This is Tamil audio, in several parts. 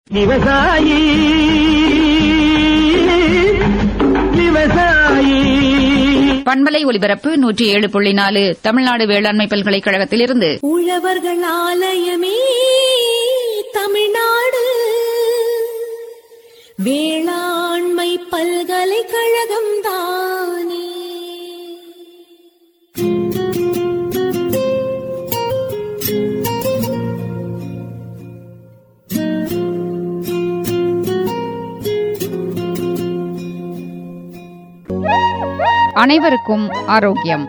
விவசாயி விவசாயி பண்பலை ஒலிபரப்பு நூற்றி ஏழு புள்ளி நாலு தமிழ்நாடு வேளாண்மை பல்கலைக்கழகத்திலிருந்து உழவர்கள் ஆலயமே தமிழ்நாடு வேளாண்மை பல்கலைக்கழகம் தானே அனைவருக்கும் ஆரோக்கியம்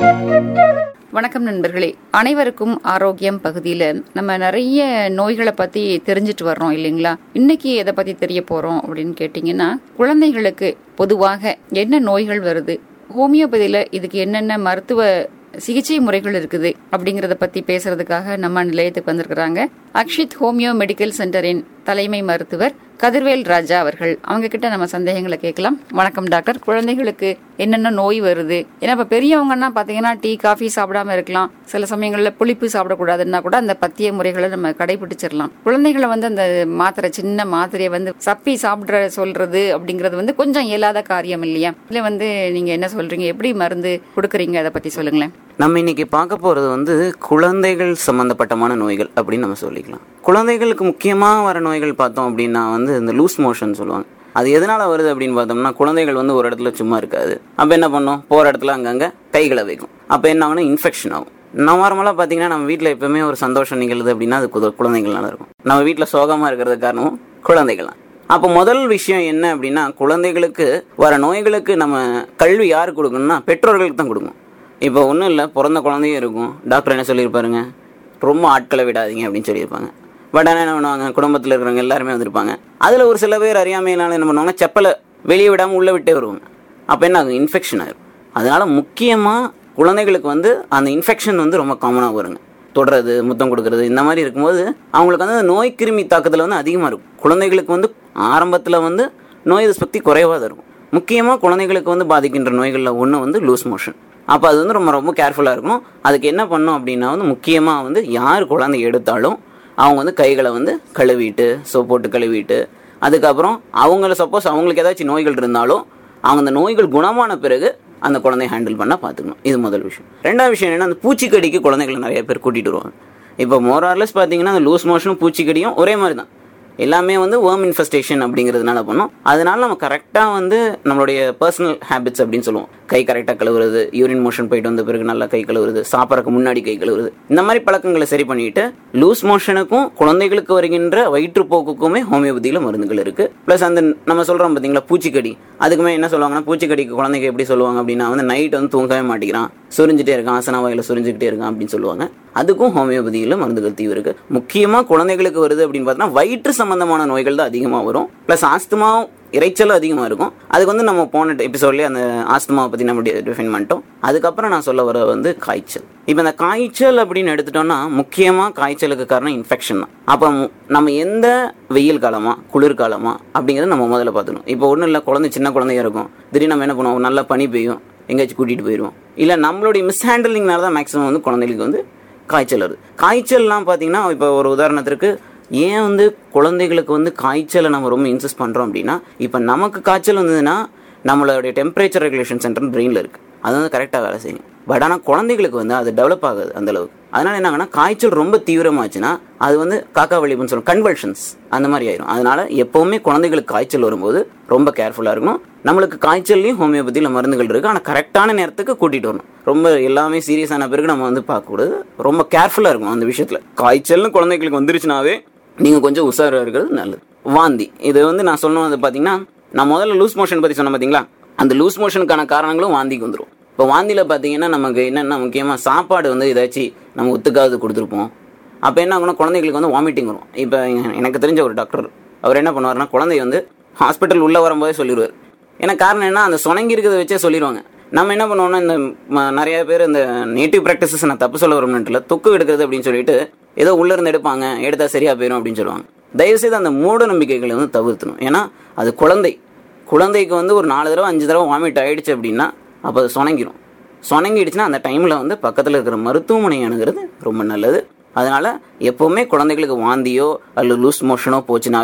வணக்கம் நண்பர்களே அனைவருக்கும் ஆரோக்கியம் பகுதியில நம்ம நிறைய நோய்களை பத்தி தெரிஞ்சுட்டு வர்றோம் இல்லைங்களா இன்னைக்கு எதை பத்தி தெரிய போறோம் அப்படின்னு கேட்டீங்கன்னா குழந்தைகளுக்கு பொதுவாக என்ன நோய்கள் வருது ஹோமியோபதியில இதுக்கு என்னென்ன மருத்துவ சிகிச்சை முறைகள் இருக்குது அப்படிங்கறத பத்தி பேசுறதுக்காக நம்ம நிலையத்துக்கு வந்திருக்கிறாங்க அக்ஷித் ஹோமியோ மெடிக்கல் சென்டரின் தலைமை மருத்துவர் கதிர்வேல் ராஜா அவர்கள் அவங்க கிட்ட நம்ம சந்தேகங்களை கேட்கலாம் வணக்கம் டாக்டர் குழந்தைகளுக்கு என்னென்ன நோய் வருது ஏன்னா இப்ப பெரியவங்கன்னா பாத்தீங்கன்னா டீ காஃபி சாப்பிடாம இருக்கலாம் சில சமயங்கள்ல புளிப்பு சாப்பிடக்கூடாதுன்னா கூட அந்த பத்திய முறைகளை நம்ம கடைபிடிச்சிடலாம் குழந்தைகளை வந்து அந்த மாத்திரை சின்ன மாத்திரையை வந்து சப்பி சாப்பிட சொல்றது அப்படிங்கறது வந்து கொஞ்சம் இயலாத காரியம் இல்லையா இதுல வந்து நீங்க என்ன சொல்றீங்க எப்படி மருந்து கொடுக்குறீங்க அதை பத்தி சொல்லுங்களேன் நம்ம இன்னைக்கு பார்க்க போறது வந்து குழந்தைகள் சம்பந்தப்பட்டமான நோய்கள் அப்படின்னு நம்ம சொல்லிக்கலாம் குழந்தைகளுக்கு முக்கியமாக வர நோய்கள் பார்த்தோம் அப்படின்னா வந்து இந்த லூஸ் மோஷன் சொல்லுவாங்க அது எதனால வருது அப்படின்னு பார்த்தோம்னா குழந்தைகள் வந்து ஒரு இடத்துல சும்மா இருக்காது அப்போ என்ன பண்ணும் போகிற இடத்துல அங்கங்கே கைகளை வைக்கும் அப்போ என்ன ஆகும்னா இன்ஃபெக்ஷன் ஆகும் நார்மலாக பார்த்தீங்கன்னா நம்ம வீட்டில் எப்பவுமே ஒரு சந்தோஷம் நிகழுது அப்படின்னா அது குத- குழந்தைகள்னால இருக்கும் நம்ம வீட்டில் சோகமாக இருக்கிறது காரணமும் குழந்தைகள் தான் அப்போ முதல் விஷயம் என்ன அப்படின்னா குழந்தைகளுக்கு வர நோய்களுக்கு நம்ம கல்வி யாருக்கு கொடுக்கணும்னா பெற்றோர்களுக்கு தான் கொடுக்கணும் இப்போ ஒன்றும் இல்லை பிறந்த குழந்தையும் இருக்கும் டாக்டர் என்ன சொல்லியிருப்பாருங்க ரொம்ப ஆட்களை விடாதீங்க அப்படின்னு சொல்லியிருப்பாங்க பட் ஆனால் என்ன பண்ணுவாங்க குடும்பத்தில் இருக்கிறவங்க எல்லாருமே வந்திருப்பாங்க அதில் ஒரு சில பேர் அறியாமையினால என்ன பண்ணுவாங்க செப்பலை வெளியே விடாமல் உள்ளே விட்டே வருவாங்க அப்போ என்ன ஆகும் இன்ஃபெக்ஷன் ஆயிரும் அதனால முக்கியமாக குழந்தைகளுக்கு வந்து அந்த இன்ஃபெக்ஷன் வந்து ரொம்ப காமனாக வருங்க தொடுறது முத்தம் கொடுக்கறது இந்த மாதிரி இருக்கும்போது அவங்களுக்கு வந்து அந்த நோய் கிருமி தாக்குதல் வந்து அதிகமாக இருக்கும் குழந்தைகளுக்கு வந்து ஆரம்பத்தில் வந்து நோய் எதிர்ப்பு சக்தி குறைவாக தான் இருக்கும் முக்கியமாக குழந்தைகளுக்கு வந்து பாதிக்கின்ற நோய்களில் ஒன்று வந்து லூஸ் மோஷன் அப்போ அது வந்து ரொம்ப ரொம்ப கேர்ஃபுல்லாக இருக்கணும் அதுக்கு என்ன பண்ணும் அப்படின்னா வந்து முக்கியமாக வந்து யார் குழந்தை எடுத்தாலும் அவங்க வந்து கைகளை வந்து கழுவிட்டு சோப் போட்டு கழுவிட்டு அதுக்கப்புறம் அவங்கள சப்போஸ் அவங்களுக்கு ஏதாச்சும் நோய்கள் இருந்தாலும் அவங்க அந்த நோய்கள் குணமான பிறகு அந்த குழந்தைய ஹேண்டில் பண்ண பார்த்துக்கணும் இது முதல் விஷயம் ரெண்டாவது விஷயம் என்னன்னா அந்த பூச்சிக்கடிக்கு குழந்தைகளை நிறைய பேர் கூட்டிகிட்டு வருவாங்க இப்போ மோரார்லெஸ் பார்த்தீங்கன்னா அந்த லூஸ் மோஷனும் பூச்சிக்கடியும் ஒரே மாதிரி தான் எல்லாமே வந்து வேர்ம் இன்ஃபெஸ்டேஷன் அப்படிங்கிறதுனால பண்ணும் அதனால நம்ம கரெக்டாக வந்து நம்மளுடைய பர்சனல் ஹேபிட்ஸ் அப்படின்னு சொல்லுவோம் கை கரெக்டாக கழுவுறது யூரின் மோஷன் போயிட்டு வந்த பிறகு நல்லா கை கழுவுறது சாப்பிட்றதுக்கு முன்னாடி கை கழுவுறது இந்த மாதிரி பழக்கங்களை சரி பண்ணிட்டு லூஸ் மோஷனுக்கும் குழந்தைகளுக்கு வருகின்ற வயிற்றுப்போக்குக்குமே ஹோமியோபதியில் மருந்துகள் இருக்கு ப்ளஸ் அந்த நம்ம சொல்கிறோம் பார்த்தீங்களா பூச்சிக்கடி அதுக்குமே என்ன சொல்லுவாங்கன்னா பூச்சிக்கடிக்கு குழந்தைக்கு எப்படி சொல்லுவாங்க அப்படின்னா வந்து நைட் வந்து தூங்கவே மாட்டேங்கிறான் சுரிஞ்சிட்டே இருக்கான் ஆசனா வாயில சுரிஞ்சுக்கிட்டே இருக்கான் அப்படின்னு சொல்லுவாங்க அதுக்கும் ஹோமியோபதியில் மருந்துகள் தீவு இருக்கு முக்கியமாக குழந்தைகளுக்கு வருது அப்படின்னு பார்த்தோன்னா வயிற்று சம்பந்தமான நோய்கள் தான் அதிகமாக வரும் ப்ளஸ் ஆஸ்துமா இறைச்சலும் அதிகமாக இருக்கும் அதுக்கு வந்து நம்ம போன எபிசோட்லேயே அந்த ஆஸ்துமாவை பற்றி நம்ம டிஃபைன் பண்ணிட்டோம் அதுக்கப்புறம் நான் சொல்ல வர வந்து காய்ச்சல் இப்போ இந்த காய்ச்சல் அப்படின்னு எடுத்துட்டோம்னா முக்கியமாக காய்ச்சலுக்கு காரணம் இன்ஃபெக்ஷன் தான் அப்போ மு- நம்ம எந்த வெயில் காலமா குளிர்காலமா அப்படிங்கிறத நம்ம முதல்ல பார்த்துக்கணும் இப்போ ஒன்றும் இல்லை குழந்தை சின்ன குழந்தையா இருக்கும் திடீர்னு நம்ம என்ன பண்ணுவோம் நல்லா பனி பெய்யும் எங்கேயாச்சும் கூட்டிகிட்டு போயிடுவோம் இல்லை நம்மளுடைய மிஸ்ஹேண்டலிங்னால தான் மேக்ஸிமம் வந்து குழந்தைகளுக்கு வந்து காய்ச்சல் வருது காய்ச்சல்லாம் பார்த்தீங்கன்னா இப்போ ஒரு உதாரணத்திற்கு ஏன் வந்து குழந்தைகளுக்கு வந்து காய்ச்சலை நம்ம ரொம்ப இன்சிஸ்ட் பண்ணுறோம் அப்படின்னா இப்போ நமக்கு காய்ச்சல் வந்ததுன்னா நம்மளுடைய டெம்பரேச்சர் ரெகுலேஷன் சென்டர் பிரெயினில் இருக்குது அது வந்து கரெக்டாக வேலை செய்யும் பட் ஆனால் குழந்தைகளுக்கு வந்து அது டெவலப் ஆகாது அந்த அளவுக்கு அதனால என்ன ஆகுனா காய்ச்சல் ரொம்ப தீவிரமாச்சுன்னா அது வந்து காக்கா வலிப்புன்னு சொல்லுவோம் கன்வல்ஷன்ஸ் அந்த மாதிரி ஆயிரும் அதனால எப்பவுமே குழந்தைகளுக்கு காய்ச்சல் வரும்போது ரொம்ப கேர்ஃபுல்லாக இருக்கணும் நம்மளுக்கு காய்ச்சல்லையும் ஹோமியோபதியில் மருந்துகள் இருக்குது ஆனால் கரெக்டான நேரத்துக்கு கூட்டிகிட்டு வரணும் ரொம்ப எல்லாமே சீரியஸான பிறகு நம்ம வந்து பார்க்கக்கூடாது ரொம்ப கேர்ஃபுல்லாக இருக்கணும் அந்த விஷயத்தில் காய்ச்சல்னு குழந்தைகளுக்கு வந்துருச்சுனாவே நீங்கள் கொஞ்சம் உஷாராக இருக்கிறது நல்லது வாந்தி இது வந்து நான் சொல்லணும் பார்த்தீங்கன்னா நான் முதல்ல லூஸ் மோஷன் பற்றி சொன்னேன் பார்த்தீங்களா அந்த லூஸ் மோஷனுக்கான காரணங்களும் வாந்திக்கு வந்துடும் இப்போ வாந்தியில் பார்த்தீங்கன்னா நமக்கு என்னென்ன முக்கியமாக சாப்பாடு வந்து ஏதாச்சும் நம்ம ஒத்துக்காது கொடுத்துருப்போம் அப்போ என்ன ஆகும்னா குழந்தைகளுக்கு வந்து வாமிட்டிங் வரும் இப்போ எனக்கு தெரிஞ்ச ஒரு டாக்டர் அவர் என்ன பண்ணுவாருன்னா குழந்தை வந்து ஹாஸ்பிட்டல் உள்ளே வரும்போதே சொல்லிடுவார் ஏன்னா காரணம் என்ன அந்த சுணங்கி இருக்கிறத வச்சே சொல்லிடுவாங்க நம்ம என்ன பண்ணுவோம்னா இந்த ம- நிறைய பேர் இந்த நேட்டிவ் ப்ராக்டிசஸ் நான் தப்பு சொல்ல வரணும்ல தொக்கு எடுக்கிறது அப்படின்னு சொல்லிட்டு ஏதோ உள்ள இருந்து எடுப்பாங்க எடுத்தா சரியா போயிடும் அப்படின்னு சொல்லுவாங்க தயவுசெய்து அந்த மூட நம்பிக்கைகளை வந்து தவிர்த்தணும் ஏன்னா அது குழந்தை குழந்தைக்கு வந்து ஒரு நாலு தடவை அஞ்சு தடவை வாமிட் ஆயிடுச்சு அப்படின்னா அப்போ அது சுணங்கிடும் சுணங்கிடுச்சுன்னா அந்த டைமில் வந்து பக்கத்தில் இருக்கிற மருத்துவமனை அணுகிறது ரொம்ப நல்லது அதனால எப்பவுமே குழந்தைகளுக்கு வாந்தியோ அல்லது லூஸ் மோஷனோ போச்சுனாவே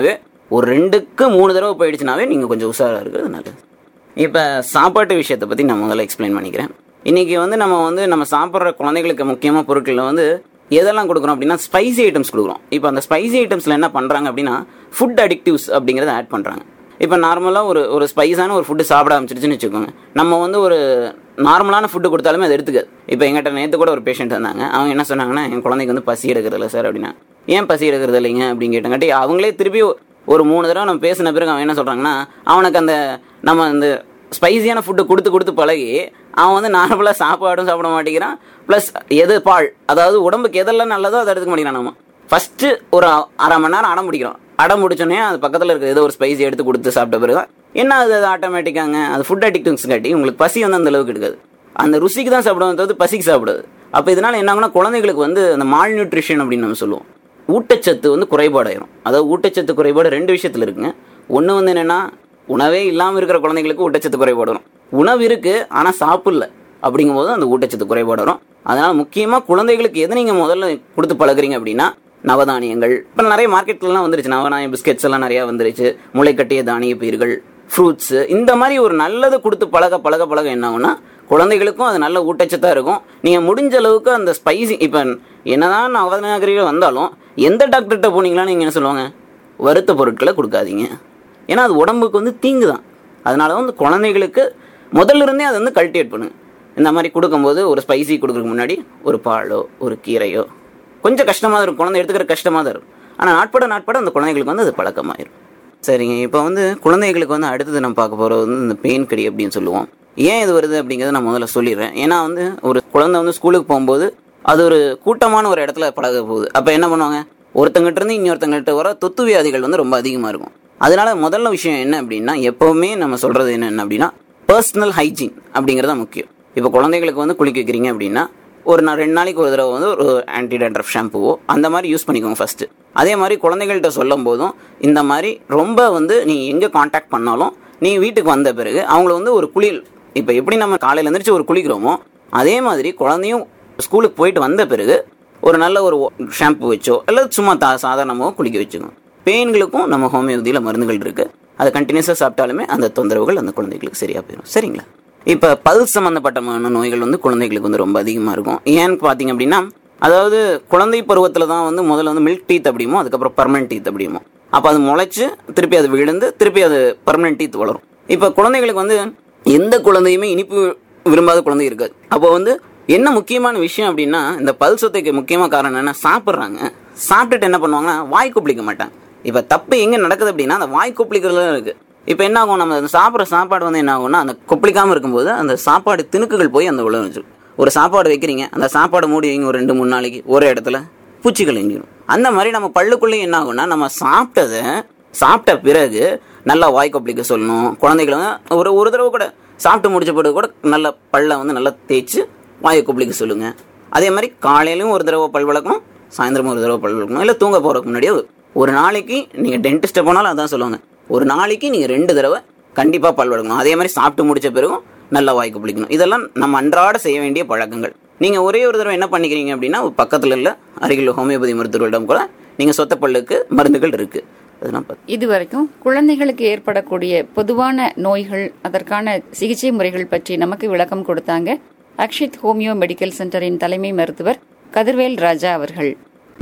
ஒரு ரெண்டுக்கு மூணு தடவை போயிடுச்சுனாவே நீங்கள் கொஞ்சம் உஷாராக இருக்கிறது நல்லது இப்போ சாப்பாட்டு விஷயத்தை பற்றி நான் முதல்ல எக்ஸ்பிளைன் பண்ணிக்கிறேன் இன்றைக்கி வந்து நம்ம வந்து நம்ம சாப்பிட்ற குழந்தைகளுக்கு முக்கியமாக பொருட்களில் வந்து எதெல்லாம் கொடுக்குறோம் அப்படின்னா ஸ்பைசி ஐட்டம்ஸ் கொடுக்குறோம் இப்போ அந்த ஸ்பைசி ஐட்டம்ஸில் என்ன பண்ணுறாங்க அப்படின்னா ஃபுட் அடிக்டிவ்ஸ் அப்படிங்கிறத ஆட் பண்ணுறாங்க இப்போ நார்மலாக ஒரு ஒரு ஸ்பைஸான ஒரு ஃபுட்டு சாப்பிட ஆரம்பிச்சிருச்சுன்னு வச்சுக்கோங்க நம்ம வந்து ஒரு நார்மலான ஃபுட்டு கொடுத்தாலுமே அது எடுத்துக்காது இப்போ எங்கிட்ட நேற்று கூட ஒரு பேஷண்ட் வந்தாங்க அவங்க என்ன சொன்னாங்கன்னா என் குழந்தைக்கு வந்து பசி எடுக்கிறதில்ல சார் அப்படின்னா ஏன் பசி எடுக்கிறது இல்லைங்க அப்படின்னு கேட்டங்காட்டி அவங்களே திருப்பி ஒரு மூணு தடவை நம்ம பேசின பிறகு அவன் என்ன சொல்கிறாங்கன்னா அவனுக்கு அந்த நம்ம அந்த ஸ்பைசியான ஃபுட்டு கொடுத்து கொடுத்து பழகி அவன் வந்து நார்மலாக சாப்பாடும் சாப்பிட மாட்டேங்கிறான் ப்ளஸ் எது பால் அதாவது உடம்புக்கு எதெல்லாம் நல்லதோ அதை எடுத்துக்க மாட்டேங்கிறான் நம்ம ஃபஸ்ட்டு ஒரு அரை மணி நேரம் அடம் பிடிக்கிறோம் அடம் முடிச்சோடனே அது பக்கத்தில் இருக்க ஏதோ ஒரு ஸ்பைசி எடுத்து கொடுத்து சாப்பிட்ட பிறகு என்ன அது அது ஆட்டோமேட்டிக்காங்க அது ஃபுட் அடிக்டிவ்ஸ் காட்டி உங்களுக்கு பசி வந்து அந்த அளவுக்கு எடுக்காது அந்த ருசிக்கு தான் சாப்பிடுவோம் தவிர்த்து பசிக்கு சாப்பிடாது அப்போ இதனால் என்ன ஆகுனா குழந்தைகளுக்கு வந்து அந்த மால் நியூட்ரிஷன் அப்படின்னு நம்ம சொல்லுவோம் ஊட்டச்சத்து வந்து குறைபாடாயிரும் அதாவது ஊட்டச்சத்து குறைபாடு ரெண்டு விஷயத்தில் இருக்குங்க ஒன்று வந்து என்னென்னா உணவே இல்லாமல் இருக்கிற குழந்தைங்களுக்கு ஊட்டச்சத்து குறைபாடு வரும் உணவு இருக்குது ஆனால் சாப்பிடல அப்படிங்கும்போது அந்த ஊட்டச்சத்து குறைபாடு வரும் அதனால் முக்கியமாக குழந்தைகளுக்கு எது நீங்கள் முதல்ல கொடுத்து பழகுறீங்க அப்படின்னா நவதானியங்கள் இப்போ நிறைய மார்க்கெட்லலாம் வந்துருச்சு நவதானிய பிஸ்கெட்ஸ் எல்லாம் நிறையா வந்துருச்சு முளைக்கட்டிய தானிய பயிர்கள் ஃப்ரூட்ஸு இந்த மாதிரி ஒரு நல்லது கொடுத்து பழக பழக பழக என்ன ஆகும்னா குழந்தைகளுக்கும் அது நல்ல ஊட்டச்சத்தாக இருக்கும் நீங்கள் முடிஞ்ச அளவுக்கு அந்த ஸ்பைசி இப்போ என்னதான் நவநாகரிகள் வந்தாலும் எந்த டாக்டர்கிட்ட போனீங்களான்னு நீங்கள் என்ன சொல்லுவாங்க வறுத்த பொருட்களை கொடுக்காதீங்க ஏன்னா அது உடம்புக்கு வந்து தீங்கு தான் அதனால வந்து குழந்தைகளுக்கு முதல்ல இருந்தே அதை வந்து கல்டிவேட் பண்ணுங்க இந்த மாதிரி கொடுக்கும்போது ஒரு ஸ்பைசி கொடுக்குறதுக்கு முன்னாடி ஒரு பாலோ ஒரு கீரையோ கொஞ்சம் கஷ்டமாக இருக்கும் குழந்தை எடுத்துக்கிற கஷ்டமாக தான் இருக்கும் ஆனால் நாட்பட நாட்பட அந்த குழந்தைகளுக்கு வந்து அது பழக்கமாயிரும் சரிங்க இப்போ வந்து குழந்தைகளுக்கு வந்து அடுத்தது நம்ம பார்க்க போகிறது வந்து இந்த பெயின் கடி அப்படின்னு சொல்லுவோம் ஏன் இது வருது அப்படிங்கிறத நான் முதல்ல சொல்லிடுறேன் ஏன்னா வந்து ஒரு குழந்தை வந்து ஸ்கூலுக்கு போகும்போது அது ஒரு கூட்டமான ஒரு இடத்துல பழக போகுது அப்போ என்ன பண்ணுவாங்க ஒருத்தங்கிட்ட இருந்து இன்னொருத்தங்கிட்ட வர தொத்து வியாதிகள் வந்து ரொம்ப அதிகமாக இருக்கும் அதனால முதல்ல விஷயம் என்ன அப்படின்னா எப்போவுமே நம்ம சொல்கிறது என்னென்ன அப்படின்னா பர்சனல் ஹைஜீன் அப்படிங்கிறது தான் முக்கியம் இப்போ குழந்தைகளுக்கு வந்து குளிக்க வைக்கிறீங்க அப்படின்னா ஒரு நான் ரெண்டு நாளைக்கு ஒரு தடவை வந்து ஒரு ஆன்டி டேண்ட்ரஃப் ஷாம்புவோ அந்த மாதிரி யூஸ் பண்ணிக்கோங்க ஃபஸ்ட்டு அதே மாதிரி குழந்தைகள்கிட்ட சொல்லும் போதும் இந்த மாதிரி ரொம்ப வந்து நீ எங்கே காண்டாக்ட் பண்ணாலும் நீ வீட்டுக்கு வந்த பிறகு அவங்கள வந்து ஒரு குளியல் இப்போ எப்படி நம்ம காலையில் எழுந்திரிச்சு ஒரு குளிக்கிறோமோ அதே மாதிரி குழந்தையும் ஸ்கூலுக்கு போயிட்டு வந்த பிறகு ஒரு நல்ல ஒரு ஷாம்பு வச்சோ அல்லது சும்மா தா சாதாரணமாக குளிக்க வச்சுக்கோங்க பெயின்களுக்கும் நம்ம ஹோமியோபதியில் மருந்துகள் இருக்குது அதை கண்டினியூஸாக சாப்பிட்டாலுமே அந்த தொந்தரவுகள் அந்த குழந்தைகளுக்கு சரியாக போயிடும் சரிங்களா இப்போ பல் சம்மந்தப்பட்டமான நோய்கள் வந்து குழந்தைகளுக்கு வந்து ரொம்ப அதிகமாக இருக்கும் ஏன்னு பார்த்தீங்க அப்படின்னா அதாவது குழந்தை பருவத்தில் தான் வந்து முதல்ல வந்து மில்க் டீத் அப்படிமோ அதுக்கப்புறம் பர்மனன்ட் டீத் அப்படிமோ அப்போ அது முளைச்சு திருப்பி அது விழுந்து திருப்பி அது பர்மனன்ட் டீத் வளரும் இப்போ குழந்தைகளுக்கு வந்து எந்த குழந்தையுமே இனிப்பு விரும்பாத குழந்தை இருக்காது அப்போ வந்து என்ன முக்கியமான விஷயம் அப்படின்னா இந்த பல் சொத்தைக்கு முக்கியமான காரணம் என்ன சாப்பிட்றாங்க சாப்பிட்டுட்டு என்ன பண்ணுவாங்கன்னா வாய் கொப்பளிக்க மாட்டாங்க இப்போ தப்பு எங்கே நடக்குது அப்படின்னா அந்த வாய் கொப்பளிக்கிறதுல இருக்குது இப்போ என்ன ஆகும் நம்ம அந்த சாப்பிட்ற சாப்பாடு வந்து என்ன ஆகும்னா அந்த கொப்பளிக்காமல் இருக்கும்போது அந்த சாப்பாடு திணுக்குகள் போய் அந்த உள்ள வச்சிடும் ஒரு சாப்பாடு வைக்கிறீங்க அந்த சாப்பாடு மூடி வைங்க ஒரு ரெண்டு மூணு நாளைக்கு ஒரு இடத்துல பூச்சிகள் எங்கிடும் அந்த மாதிரி நம்ம பள்ளுக்குள்ளேயும் என்ன ஆகும்னா நம்ம சாப்பிட்டதை சாப்பிட்ட பிறகு நல்லா வாய் கொப்பளிக்க சொல்லணும் குழந்தைகளை வந்து ஒரு ஒரு தடவை கூட சாப்பிட்டு முடிச்ச பிறகு கூட நல்ல பல்லை வந்து நல்லா தேய்ச்சி வாயை கொப்பளிக்க சொல்லுங்கள் அதே மாதிரி காலையிலையும் ஒரு தடவை பல் விளக்கணும் சாயந்தரமும் ஒரு தடவை பல் விளக்கணும் இல்லை தூங்க போகிறதுக்கு முன்னாடியே ஒரு நாளைக்கு நீங்கள் டென்டிஸ்ட்டை போனாலும் அதான் சொல்லுவாங்க ஒரு நாளைக்கு நீங்கள் ரெண்டு தடவை கண்டிப்பாக பல் விளக்கணும் அதே மாதிரி சாப்பிட்டு முடிச்ச பிறகும் நல்லா வாய் கொப்பளிக்கணும் இதெல்லாம் நம்ம அன்றாட செய்ய வேண்டிய பழக்கங்கள் நீங்கள் ஒரே ஒரு தடவை என்ன பண்ணிக்கிறீங்க அப்படின்னா பக்கத்தில் இல்லை அருகில் ஹோமியோபதி மருத்துவர்களிடம் கூட நீங்கள் சொத்த பல்லுக்கு மருந்துகள் இருக்குது அதெல்லாம் பார்த்து இதுவரைக்கும் குழந்தைகளுக்கு ஏற்படக்கூடிய பொதுவான நோய்கள் அதற்கான சிகிச்சை முறைகள் பற்றி நமக்கு விளக்கம் கொடுத்தாங்க அக்ஷித் ஹோமியோ மெடிக்கல் சென்டரின் தலைமை மருத்துவர் கதிர்வேல் ராஜா அவர்கள்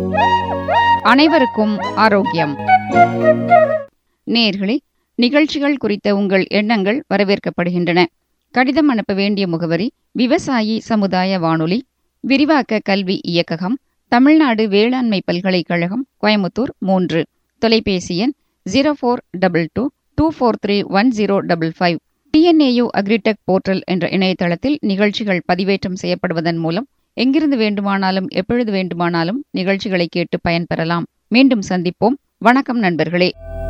அனைவருக்கும் ஆரோக்கியம் நேர்களே நிகழ்ச்சிகள் குறித்த உங்கள் எண்ணங்கள் வரவேற்கப்படுகின்றன கடிதம் அனுப்ப வேண்டிய முகவரி விவசாயி சமுதாய வானொலி விரிவாக்க கல்வி இயக்ககம் தமிழ்நாடு வேளாண்மை பல்கலைக்கழகம் கோயமுத்தூர் மூன்று தொலைபேசி எண் zero four double two two four three one zero double five TNAU agritech portal என்ற இணையதளத்தில் நிகழ்ச்சிகள் பதிவேற்றம் செய்யப்படுவதன் மூலம் எங்கிருந்து வேண்டுமானாலும் எப்பொழுது வேண்டுமானாலும் நிகழ்ச்சிகளை கேட்டு பயன்பெறலாம் மீண்டும் சந்திப்போம் வணக்கம் நண்பர்களே